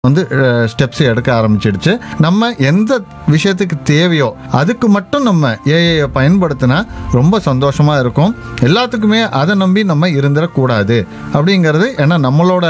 வந்து ஸ்டெப்ஸ் எடுக்க ஆரம்பிச்சிடுச்சு நம்ம எந்த விஷயத்துக்கு தேவையோ அதுக்கு மட்டும் நம்ம ஏஐயை பயன்படுத்தினா ரொம்ப சந்தோஷமா இருக்கும் எல்லாத்துக்குமே அதை நம்பி நம்ம இருந்துடக்கூடாது அப்படிங்கிறது ஏன்னா நம்மளோட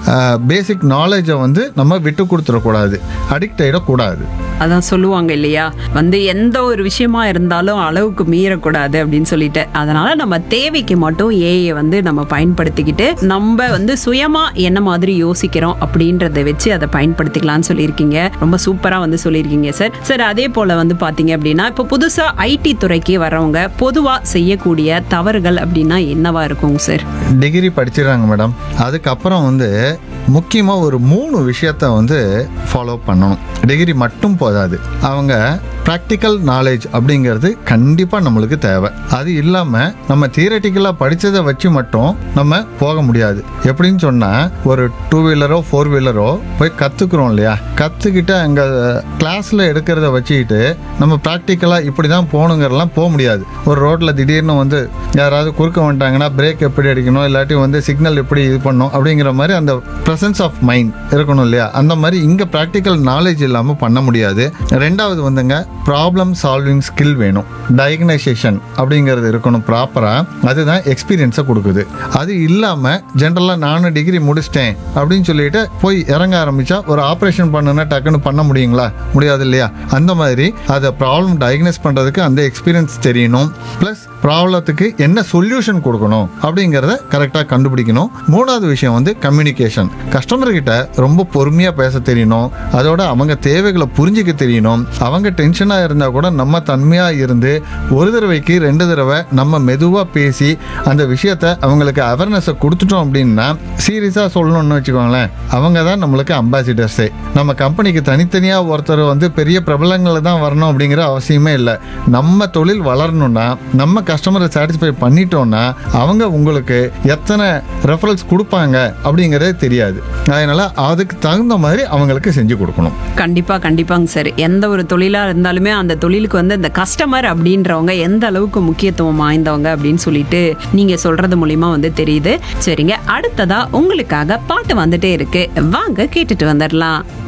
பேசிக் நாலேஜை வந்து நம்ம விட்டு கொடுத்துடக்கூடாது அடிக்ட் ஆகிடக்கூடாது அதான் சொல்லுவாங்க இல்லையா வந்து எந்த ஒரு விஷயமா இருந்தாலும் அளவுக்கு மீறக்கூடாது அப்படின்னு சொல்லிட்டு அதனால நம்ம தேவைக்கு மட்டும் ஏஐ வந்து நம்ம பயன்படுத்திக்கிட்டு நம்ம வந்து சுயமா என்ன மாதிரி யோசிக்கிறோம் அப்படின்றத வச்சு அதை பயன்படுத்திக்கலாம்னு சொல்லியிருக்கீங்க ரொம்ப சூப்பரா வந்து சொல்லியிருக்கீங்க சார் சார் அதே போல வந்து பாத்தீங்க அப்படின்னா இப்போ புதுசா ஐடி துறைக்கு வர்றவங்க பொதுவா செய்யக்கூடிய தவறுகள் அப்படின்னா என்னவா இருக்குங்க சார் டிகிரி படிச்சிடுறாங்க மேடம் அதுக்கப்புறம் வந்து முக்கியமாக ஒரு மூணு விஷயத்த வந்து ஃபாலோ பண்ணணும் டிகிரி மட்டும் போதாது அவங்க ப்ராக்டிக்கல் நாலேஜ் அப்படிங்கிறது கண்டிப்பாக நம்மளுக்கு தேவை அது இல்லாமல் நம்ம தியரட்டிக்கலாக படித்ததை வச்சு மட்டும் நம்ம போக முடியாது எப்படின்னு சொன்னால் ஒரு டூ வீலரோ ஃபோர் வீலரோ போய் கற்றுக்குறோம் இல்லையா கற்றுக்கிட்டு அங்கே கிளாஸில் எடுக்கிறத வச்சுக்கிட்டு நம்ம ப்ராக்டிக்கலாக இப்படி தான் போகணுங்கிறலாம் போக முடியாது ஒரு ரோட்டில் திடீர்னு வந்து யாராவது குறுக்க வந்துட்டாங்கன்னா பிரேக் எப்படி அடிக்கணும் இல்லாட்டி வந்து சிக்னல் எப்படி இது பண்ணணும் அப்படிங்கிற மாதிரி அந்த ப்ரெசன்ஸ் ஆஃப் மைண்ட் இருக்கணும் இல்லையா அந்த மாதிரி இங்கே ப்ராக்டிக்கல் நாலேஜ் இல்லாமல் பண்ண முடியாது ரெண்டாவது வந்துங்க ப்ராப்ளம் சால்விங் ஸ்கில் வேணும் டயக்னைசேஷன் அப்படிங்கிறது இருக்கணும் ப்ராப்பராக அதுதான் எக்ஸ்பீரியன்ஸை கொடுக்குது அது இல்லாமல் ஜென்ரலாக நானும் டிகிரி முடிச்சிட்டேன் அப்படின்னு சொல்லிட்டு போய் இறங்க ஆரம்பிச்சா ஒரு ஆப்ரேஷன் பண்ணுனா டக்குன்னு பண்ண முடியுங்களா முடியாது இல்லையா அந்த மாதிரி அதை ப்ராப்ளம் டயக்னைஸ் பண்ணுறதுக்கு அந்த எக்ஸ்பீரியன்ஸ் தெரியணும் ப்ளஸ் ப்ராப்ளத்துக்கு என்ன சொல்யூஷன் கொடுக்கணும் அப்படிங்கிறத கரெக்டாக கண்டுபிடிக்கணும் மூணாவது விஷயம் வந்து கம்யூனிகேஷன் கஸ்டமர்கிட்ட ரொம்ப பொறுமையாக பேச தெரியணும் அதோட அவங்க தேவைகளை புரிஞ்சிக்க தெரியணும் அவங்க டென்ஷனாக இருந்தால் கூட நம்ம தன்மையாக இருந்து ஒரு தடவைக்கு ரெண்டு தடவை நம்ம மெதுவாக பேசி அந்த விஷயத்த அவங்களுக்கு அவேர்னஸை கொடுத்துட்டோம் அப்படின்னா சீரியஸாக சொல்லணும்னு வச்சுக்கோங்களேன் அவங்க தான் நம்மளுக்கு அம்பாசிடர்ஸே நம்ம கம்பெனிக்கு தனித்தனியாக ஒருத்தர் வந்து பெரிய பிரபலங்களில் தான் வரணும் அப்படிங்கிற அவசியமே இல்லை நம்ம தொழில் வளரணும்னா நம்ம கஸ்டமரை சாட்டிஸ்ஃபை பண்ணிட்டோம்னா அவங்க உங்களுக்கு எத்தனை ரெஃபரன்ஸ் கொடுப்பாங்க அப்படிங்கிறதே தெரியாது அதனால அதுக்கு தகுந்த மாதிரி அவங்களுக்கு செஞ்சு கொடுக்கணும் கண்டிப்பா கண்டிப்பாங்க சார் எந்த ஒரு தொழிலா இருந்தாலுமே அந்த தொழிலுக்கு வந்து இந்த கஸ்டமர் அப்படின்றவங்க எந்த அளவுக்கு முக்கியத்துவம் வாய்ந்தவங்க அப்படின்னு சொல்லிட்டு நீங்க சொல்றது மூலியமா வந்து தெரியுது சரிங்க அடுத்ததா உங்களுக்காக பாட்டு வந்துட்டே இருக்கு வாங்க கேட்டுட்டு வந்துடலாம்